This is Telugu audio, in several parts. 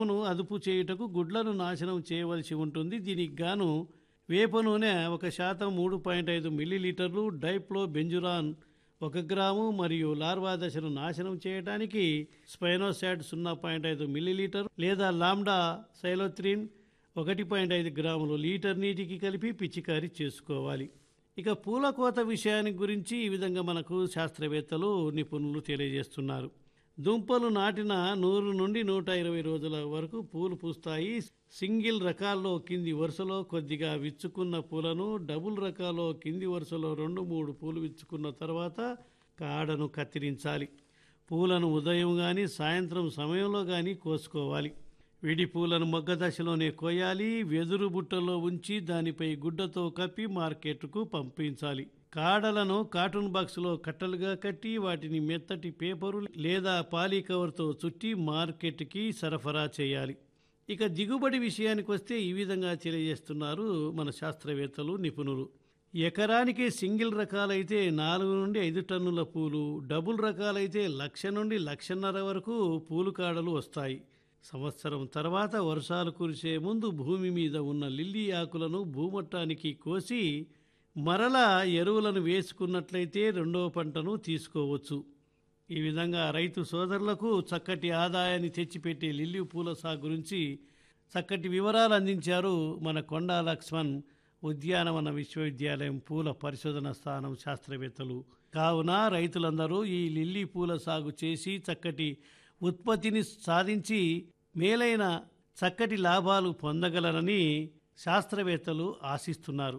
ను అదుపు చేయుటకు గుడ్లను నాశనం చేయవలసి ఉంటుంది దీనికి గాను వేప నూనె ఒక శాతం మూడు పాయింట్ ఐదు మిల్లీలీటర్లు డైప్లో బెంజురాన్ ఒక గ్రాము మరియు లార్వా దశను నాశనం చేయడానికి స్పైనోసాట్ సున్నా పాయింట్ ఐదు మిల్లీలీటర్ లేదా లాండా సైలోత్రిన్ ఒకటి పాయింట్ ఐదు గ్రాములు లీటర్ నీటికి కలిపి పిచికారీ చేసుకోవాలి ఇక పూల కోత విషయానికి గురించి ఈ విధంగా మనకు శాస్త్రవేత్తలు నిపుణులు తెలియజేస్తున్నారు దుంపలు నాటిన నూరు నుండి నూట ఇరవై రోజుల వరకు పూలు పూస్తాయి సింగిల్ రకాల్లో కింది వరుసలో కొద్దిగా విచ్చుకున్న పూలను డబుల్ రకాల్లో కింది వరుసలో రెండు మూడు పూలు విచ్చుకున్న తర్వాత కాడను కత్తిరించాలి పూలను ఉదయం కానీ సాయంత్రం సమయంలో కానీ కోసుకోవాలి విడి పూలను మొగ్గ దశలోనే కోయాలి వెదురు బుట్టలో ఉంచి దానిపై గుడ్డతో కప్పి మార్కెట్కు పంపించాలి కాడలను కాటన్ బాక్సులో కట్టలుగా కట్టి వాటిని మెత్తటి పేపరు లేదా పాలీ కవర్తో చుట్టి మార్కెట్కి సరఫరా చేయాలి ఇక దిగుబడి విషయానికి వస్తే ఈ విధంగా తెలియజేస్తున్నారు మన శాస్త్రవేత్తలు నిపుణులు ఎకరానికి సింగిల్ రకాలైతే నాలుగు నుండి ఐదు టన్నుల పూలు డబుల్ రకాలైతే లక్ష నుండి లక్షన్నర వరకు పూలు కాడలు వస్తాయి సంవత్సరం తర్వాత వర్షాలు కురిసే ముందు భూమి మీద ఉన్న లిల్లీ ఆకులను భూమట్టానికి కోసి మరలా ఎరువులను వేసుకున్నట్లయితే రెండవ పంటను తీసుకోవచ్చు ఈ విధంగా రైతు సోదరులకు చక్కటి ఆదాయాన్ని తెచ్చిపెట్టే లిల్లీ పూల సాగు గురించి చక్కటి వివరాలు అందించారు మన కొండా లక్ష్మణ్ ఉద్యానవన విశ్వవిద్యాలయం పూల పరిశోధన స్థానం శాస్త్రవేత్తలు కావున రైతులందరూ ఈ లిల్లీ పూల సాగు చేసి చక్కటి ఉత్పత్తిని సాధించి మేలైన చక్కటి లాభాలు పొందగలరని శాస్త్రవేత్తలు ఆశిస్తున్నారు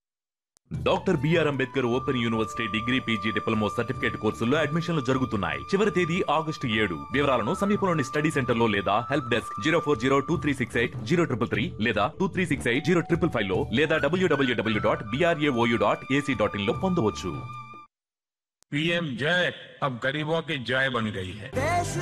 doctor BR Ambedkar open university degree PG diploma certificate కోర్సుల్లో అడ్మిషన్లు జరుగుతున్నాయి చివరి తేదీ ఆగస్టు ఏడు వివరాలను సమీపంలోని స్టడీ సెంటర్ లో లేదా help desk zero four zero two three six eight zero triple three లేదా two three six eight zero triple five లో లేదా W W W dot BRAOU dot AC dot in లో పొందవచ్చు पीएम जय अब गरीबों की जय बन गई है